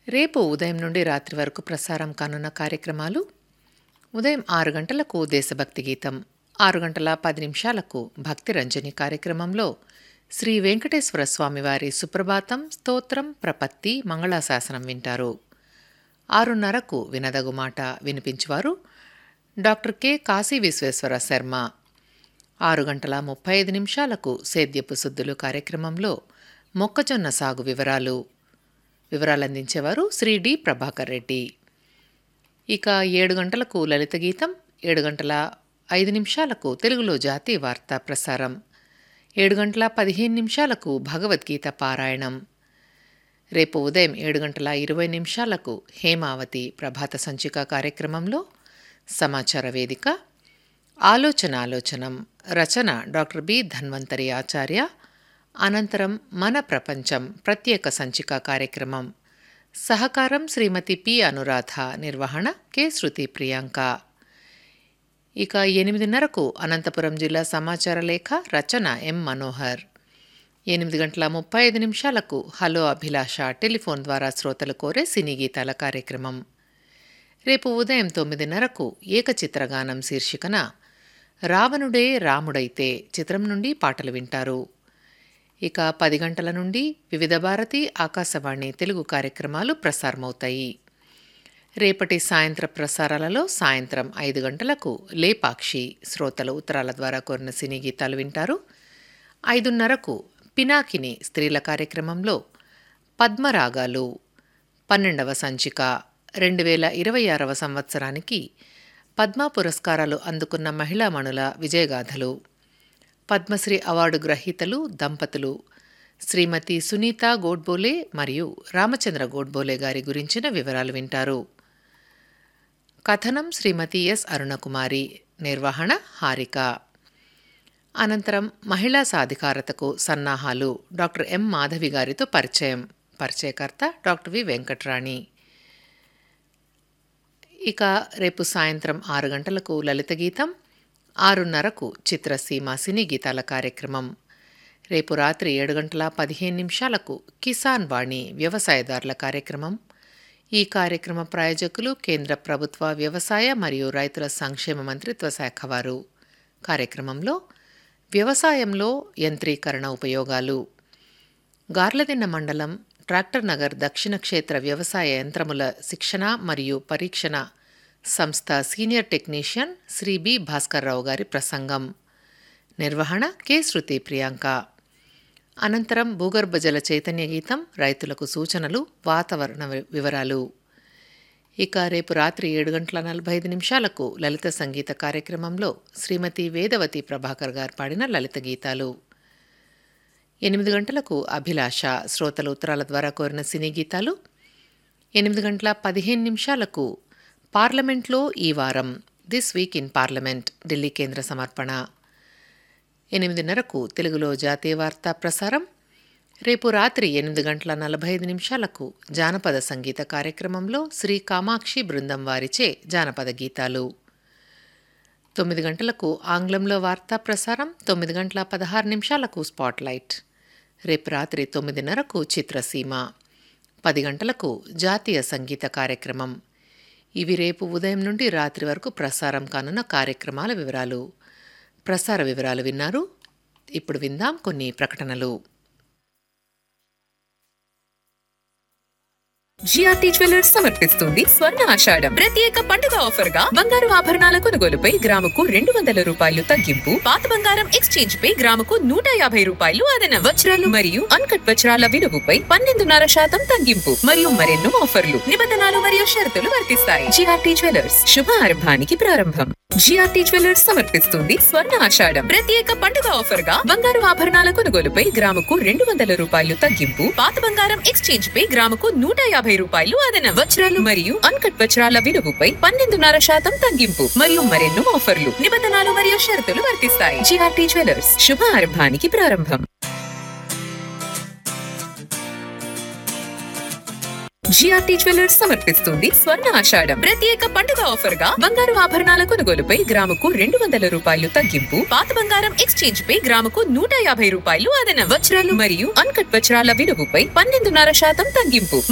రేపు ఉదయం నుండి రాత్రి వరకు ప్రసారం కానున్న కార్యక్రమాలు ఉదయం ఆరు గంటలకు దేశభక్తి గీతం ఆరు గంటల పది నిమిషాలకు భక్తి రంజని కార్యక్రమంలో శ్రీ వెంకటేశ్వర స్వామివారి సుప్రభాతం స్తోత్రం ప్రపత్తి మంగళాశాసనం వింటారు ఆరున్నరకు వినదగు మాట వినిపించువారు డాక్టర్ కె కాశీ విశ్వేశ్వర శర్మ ఆరు గంటల ముప్పై ఐదు నిమిషాలకు సేద్యపు సుద్దులు కార్యక్రమంలో మొక్కజొన్న సాగు వివరాలు వివరాలు అందించేవారు శ్రీ డి ప్రభాకర్ రెడ్డి ఇక ఏడు గంటలకు లలిత గీతం ఏడు గంటల ఐదు నిమిషాలకు తెలుగులో జాతీయ వార్తా ప్రసారం ఏడు గంటల పదిహేను నిమిషాలకు భగవద్గీత పారాయణం రేపు ఉదయం ఏడు గంటల ఇరవై నిమిషాలకు హేమావతి ప్రభాత సంచిక కార్యక్రమంలో సమాచార వేదిక ఆలోచన ఆలోచనం రచన డాక్టర్ బి ధన్వంతరి ఆచార్య అనంతరం మన ప్రపంచం ప్రత్యేక సంచిక కార్యక్రమం సహకారం శ్రీమతి పి అనురాధ నిర్వహణ కె శృతి ప్రియాంక ఇక ఎనిమిదిన్నరకు అనంతపురం జిల్లా సమాచార లేఖ రచన ఎం మనోహర్ ఎనిమిది గంటల ముప్పై ఐదు నిమిషాలకు హలో అభిలాష టెలిఫోన్ ద్వారా శ్రోతలు కోరే సినీ గీతాల కార్యక్రమం రేపు ఉదయం తొమ్మిదిన్నరకు ఏకచిత్రగానం శీర్షికన రావణుడే రాముడైతే చిత్రం నుండి పాటలు వింటారు ఇక పది గంటల నుండి వివిధ భారతి ఆకాశవాణి తెలుగు కార్యక్రమాలు ప్రసారమవుతాయి రేపటి సాయంత్ర ప్రసారాలలో సాయంత్రం ఐదు గంటలకు లేపాక్షి శ్రోతల ఉత్తరాల ద్వారా కోరిన సినీ గీతాలు వింటారు ఐదున్నరకు పినాకిని స్త్రీల కార్యక్రమంలో పద్మరాగాలు పన్నెండవ సంచిక రెండు వేల ఇరవై ఆరవ సంవత్సరానికి పద్మ పురస్కారాలు అందుకున్న మహిళామణుల విజయగాథలు పద్మశ్రీ అవార్డు గ్రహీతలు దంపతులు శ్రీమతి సునీత గోడ్బోలే మరియు రామచంద్ర గోడ్బోలే గారి గురించిన వివరాలు వింటారు కథనం శ్రీమతి ఎస్ అరుణకుమారి నిర్వహణ హారిక అనంతరం మహిళా సాధికారతకు సన్నాహాలు డాక్టర్ ఎం మాధవి గారితో పరిచయం పరిచయకర్త డాక్టర్ వి వెంకట్రాణి ఇక రేపు సాయంత్రం ఆరు గంటలకు లలిత గీతం ఆరున్నరకు చిత్రసీమ సినీ గీతాల కార్యక్రమం రేపు రాత్రి ఏడు గంటల పదిహేను నిమిషాలకు కిసాన్ వాణి వ్యవసాయదారుల కార్యక్రమం ఈ కార్యక్రమ ప్రాయోజకులు కేంద్ర ప్రభుత్వ వ్యవసాయ మరియు రైతుల సంక్షేమ మంత్రిత్వ శాఖ వారు కార్యక్రమంలో వ్యవసాయంలో యంత్రీకరణ ఉపయోగాలు గార్లదిన్న మండలం ట్రాక్టర్ నగర్ దక్షిణ క్షేత్ర వ్యవసాయ యంత్రముల శిక్షణ మరియు పరీక్షణ సంస్థ senior technician Sri B Bhaskarrao గారి ప్రసంగం నిర్వహణ కె శృతి ప్రియాంక అనంతరం భూగర్భ జల చైతన్య గీతం రైతులకు సూచనలు వాతావరణ వివరాలు ఇక రేపు రాత్రి ఏడు గంటల నలభై ఐదు నిమిషాలకు లలిత సంగీత కార్యక్రమంలో శ్రీమతి వేదవతి ప్రభాకర్ గారు పాడిన లలిత గీతాలు ఎనిమిది గంటలకు అభిలాష శ్రోతల ఉత్తరాల ద్వారా కోరిన సినీ గీతాలు ఎనిమిది గంటల పదిహేను నిమిషాలకు పార్లమెంట్లో ఈ వారం this week in Parliament Delhi కేంద్ర సమర్పణ ఎనిమిదిన్నరకు తెలుగులో జాతీయ వార్తా ప్రసారం రేపు రాత్రి ఎనిమిది గంటల నలభై ఐదు నిమిషాలకు జానపద సంగీత కార్యక్రమంలో శ్రీ కామాక్షి బృందం వారిచే జానపద గీతాలు తొమ్మిది గంటలకు ఆంగ్లంలో వార్తా ప్రసారం తొమ్మిది గంటల పదహారు నిమిషాలకు స్పాట్లైట్ రేపు రాత్రి తొమ్మిదిన్నరకు చిత్రసీమ పది గంటలకు జాతీయ సంగీత కార్యక్రమం ఇవి రేపు ఉదయం నుండి రాత్రి వరకు ప్రసారం కానున్న కార్యక్రమాల వివరాలు ప్రసార వివరాలు విన్నారు ఇప్పుడు విందాం కొన్ని ప్రకటనలు జిఆర్టీ జ్యువెలర్స్ సమర్పిస్తుంది స్వర్ణ ఆషాఢం ప్రత్యేక పండుగ ఆఫర్ గా బంగారు ఆభరణాల కొనుగోలుపై గ్రాముకు రెండు వందల రూపాయలు తగ్గింపు పాత బంగారం ఎక్స్చేంజ్ పై గ్రాముకు నూట యాభై రూపాయలు అదన వజ్రాలు మరియు అన్కట్ వజ్రాల విలువపై పన్నెండున్నర శాతం తగ్గింపు మరియు మరెన్నో ఆఫర్లు నిబంధనలు మరియు షరతులు వర్తిస్తాయి జిఆర్టీ జ్యువెలర్స్ శుభ ఆరంభానికి ప్రారంభం జిఆర్టీ జ్యువెలర్స్ సమర్పిస్తుంది స్వర్ణ ఆషాఢం ప్రత్యేక పండుగ ఆఫర్ గా బంగారు ఆభరణాల కొనుగోలుపై గ్రాముకు రెండు వందల రూపాయలు తగ్గింపు పాత బంగారం ఎక్స్చేంజ్ పై గ్రాముకు నూట యాభై రూపాయలు అదన వజ్రాలు మరియు అన్కట్ వజ్రాల విలువపై పన్నెండున్నర శాతం తగ్గింపు మరియు మరెన్నో ఆఫర్లు నిబంధనలు మరియు షరతులు వర్తిస్తాయి జిఆర్టీ జ్యువెలర్స్ శుభ ఆరంభానికి ప్రారంభం జిఆర్టీ జ్యువెలర్స్ సమర్పిస్తుంది స్వర్ణ ఆషాఢం ప్రత్యేక పండుగ ఆఫర్ గా బంగారు ఆభరణాల కొనుగోలుపై గ్రాముకు రెండు వందల రూపాయలు తగ్గింపు పాత బంగారం ఎక్స్చేంజ్ పై గ్రాముకు నూట యాభై రూపాయలు అదన వజ్రాలు మరియు అన్కట్ వజ్రాల విలువపై పన్నెండున్నర శాతం తగ్గింపు